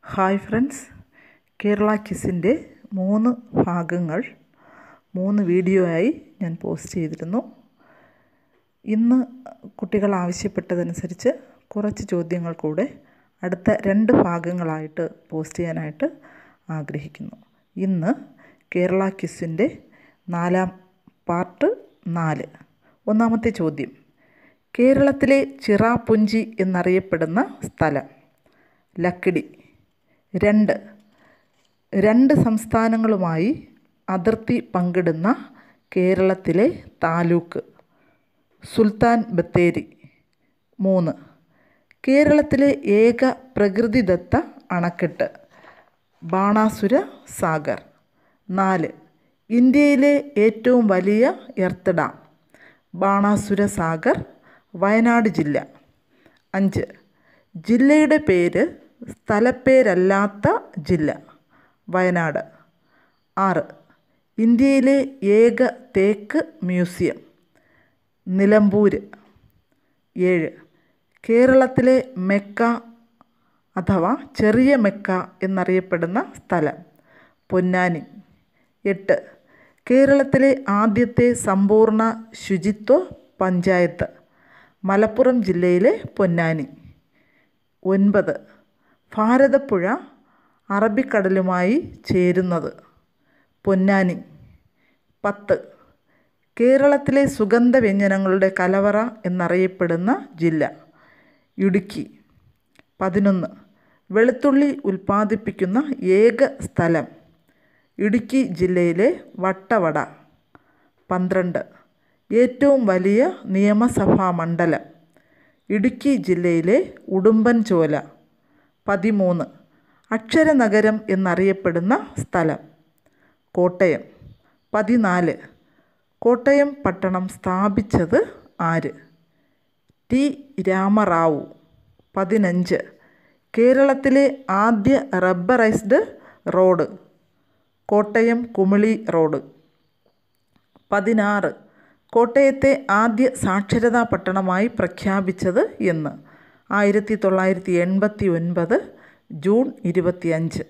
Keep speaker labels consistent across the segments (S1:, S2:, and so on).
S1: hi friends Kerala കിസിൻ്റെ മൂന്ന് ഭാഗങ്ങൾ മൂന്ന് വീഡിയോ ആയി ഞാൻ പോസ്റ്റ് ചെയ്തിരുന്നു ഇന്ന് കുട്ടികൾ ആവശ്യപ്പെട്ടതനുസരിച്ച് കുറച്ച് ചോദ്യങ്ങൾ കൂടെ അടുത്ത രണ്ട് ഭാഗങ്ങളായിട്ട് പോസ്റ്റ് ചെയ്യാനായിട്ട് ആഗ്രഹിക്കുന്നു ഇന്ന് കേരള കിസിൻ്റെ നാലാം പാർട്ട് നാല് ഒന്നാമത്തെ ചോദ്യം കേരളത്തിലെ ചിറാപുഞ്ചി എന്നറിയപ്പെടുന്ന സ്ഥലം ലക്കിടി രണ്ട് രണ്ട് സംസ്ഥാനങ്ങളുമായി അതിർത്തി പങ്കിടുന്ന കേരളത്തിലെ താലൂക്ക് സുൽത്താൻ ബത്തേരി മൂന്ന് കേരളത്തിലെ ഏക പ്രകൃതിദത്ത അണക്കെട്ട് ബാണാസുര സാഗർ നാല് ഇന്ത്യയിലെ ഏറ്റവും വലിയ എർത്ത് ഡാം ബാണാസുര സാഗർ വയനാട് ജില്ല അഞ്ച് ജില്ലയുടെ പേര് സ്ഥലപ്പേരല്ലാത്ത ജില്ല വയനാട് ആറ് ഇന്ത്യയിലെ ഏക തേക്ക് മ്യൂസിയം നിലമ്പൂര് ഏഴ് കേരളത്തിലെ മെക്ക അഥവാ ചെറിയ മെക്ക എന്നറിയപ്പെടുന്ന സ്ഥലം പൊന്നാനി എട്ട് കേരളത്തിലെ ആദ്യത്തെ സമ്പൂർണ്ണ ശുചിത്വ പഞ്ചായത്ത് മലപ്പുറം ജില്ലയിലെ പൊന്നാനി ഒൻപത് ഭാരതപ്പുഴ അറബിക്കടലുമായി ചേരുന്നത് പൊന്നാനി പത്ത് കേരളത്തിലെ സുഗന്ധവ്യഞ്ജനങ്ങളുടെ കലവറ എന്നറിയപ്പെടുന്ന ജില്ല ഇടുക്കി പതിനൊന്ന് വെളുത്തുള്ളി ഉൽപ്പാദിപ്പിക്കുന്ന ഏക സ്ഥലം ഇടുക്കി ജില്ലയിലെ വട്ടവട പന്ത്രണ്ട് ഏറ്റവും വലിയ നിയമസഭാ മണ്ഡലം ഇടുക്കി ജില്ലയിലെ ഉടുമ്പൻചോല പതിമൂന്ന് അക്ഷരനഗരം എന്നറിയപ്പെടുന്ന സ്ഥലം കോട്ടയം പതിനാല് കോട്ടയം പട്ടണം സ്ഥാപിച്ചത് ആര് ടി രാമറാവു പതിനഞ്ച് കേരളത്തിലെ ആദ്യ rubberised road Kottayam Kumily road പതിനാറ് കോട്ടയത്തെ ആദ്യ സാക്ഷരതാ പട്ടണമായി പ്രഖ്യാപിച്ചത് എന്ന് ആയിരത്തി തൊള്ളായിരത്തി എൺപത്തി ഒൻപത് ജൂൺ ഇരുപത്തിയഞ്ച്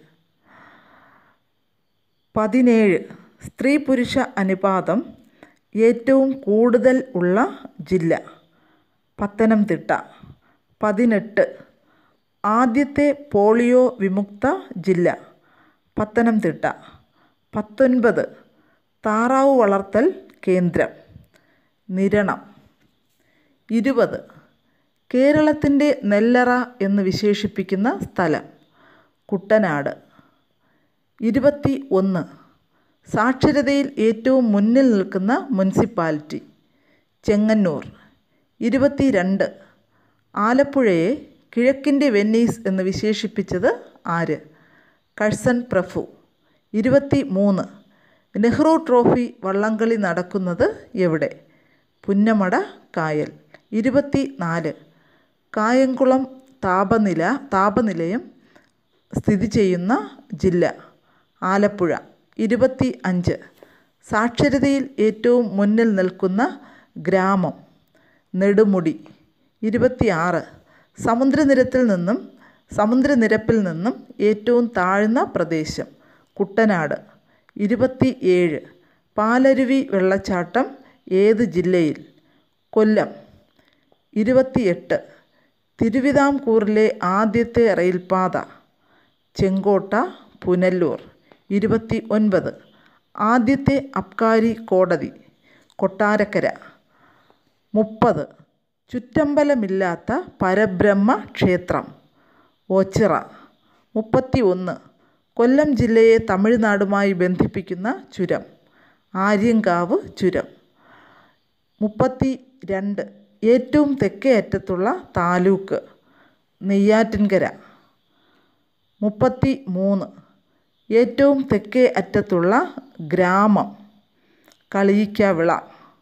S1: പതിനേഴ് സ്ത്രീ പുരുഷ അനുപാതം ഏറ്റവും കൂടുതൽ ഉള്ള ജില്ല പത്തനംതിട്ട പതിനെട്ട് ആദ്യത്തെ പോളിയോ വിമുക്ത ജില്ല പത്തനംതിട്ട പത്തൊൻപത് താറാവ് വളർത്തൽ കേന്ദ്രം നിരണം ഇരുപത് കേരളത്തിൻ്റെ നെല്ലറ എന്ന് വിശേഷിപ്പിക്കുന്ന സ്ഥലം കുട്ടനാട് ഇരുപത്തി ഒന്ന് സാക്ഷരതയിൽ ഏറ്റവും മുന്നിൽ നിൽക്കുന്ന മുനിസിപ്പാലിറ്റി ചെങ്ങന്നൂർ ഇരുപത്തി രണ്ട് ആലപ്പുഴയെ കിഴക്കിൻ്റെ വെന്നീസ് എന്ന് വിശേഷിപ്പിച്ചത് ആര് കഴ്സൺ പ്രഭു ഇരുപത്തി മൂന്ന് നെഹ്റു ട്രോഫി വള്ളംകളി നടക്കുന്നത് എവിടെ പുന്നമട കായൽ ഇരുപത്തി നാല് കായംകുളം താപനില താപനിലയം സ്ഥിതി ചെയ്യുന്ന ജില്ല ആലപ്പുഴ ഇരുപത്തി അഞ്ച് സാക്ഷരതയിൽ ഏറ്റവും മുന്നിൽ നിൽക്കുന്ന ഗ്രാമം നെടുമുടി ഇരുപത്തി ആറ് സമുദ്രനിരത്തിൽ നിന്നും സമുദ്രനിരപ്പിൽ നിന്നും ഏറ്റവും താഴ്ന്ന പ്രദേശം കുട്ടനാട് ഇരുപത്തി ഏഴ് പാലരുവി വെള്ളച്ചാട്ടം ഏത് ജില്ലയിൽ കൊല്ലം ഇരുപത്തിയെട്ട് തിരുവിതാംകൂറിലെ ആദ്യത്തെ റെയിൽപാത ചെങ്കോട്ട പുനല്ലൂർ ഇരുപത്തി ഒൻപത് ആദ്യത്തെ അബ്കാരി കോടതി കൊട്ടാരക്കര മുപ്പത് ചുറ്റമ്പലമില്ലാത്ത പരബ്രഹ്മ ക്ഷേത്രം ഓച്ചിറ മുപ്പത്തി ഒന്ന് കൊല്ലം ജില്ലയെ തമിഴ്നാടുമായി ബന്ധിപ്പിക്കുന്ന ചുരം ആര്യങ്കാവ് ചുരം മുപ്പത്തി രണ്ട് ഏറ്റവും തെക്കേ അറ്റത്തുള്ള താലൂക്ക് നെയ്യാറ്റിൻകര മുപ്പത്തി മൂന്ന് ഏറ്റവും തെക്കേ അറ്റത്തുള്ള ഗ്രാമം കളിയിക്കാവിള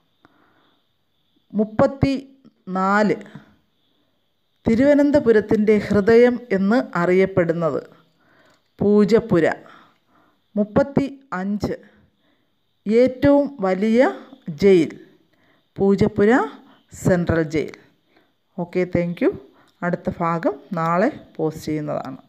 S1: മുപ്പത്തി നാല് തിരുവനന്തപുരത്തിൻ്റെ ഹൃദയം എന്ന് അറിയപ്പെടുന്നത് പൂജപ്പുര മുപ്പത്തി അഞ്ച് ഏറ്റവും വലിയ jail Poojappura central jail okay thank you അടുത്ത ഭാഗം നാളെ പോസ്റ്റ് ചെയ്യുന്നതാണ്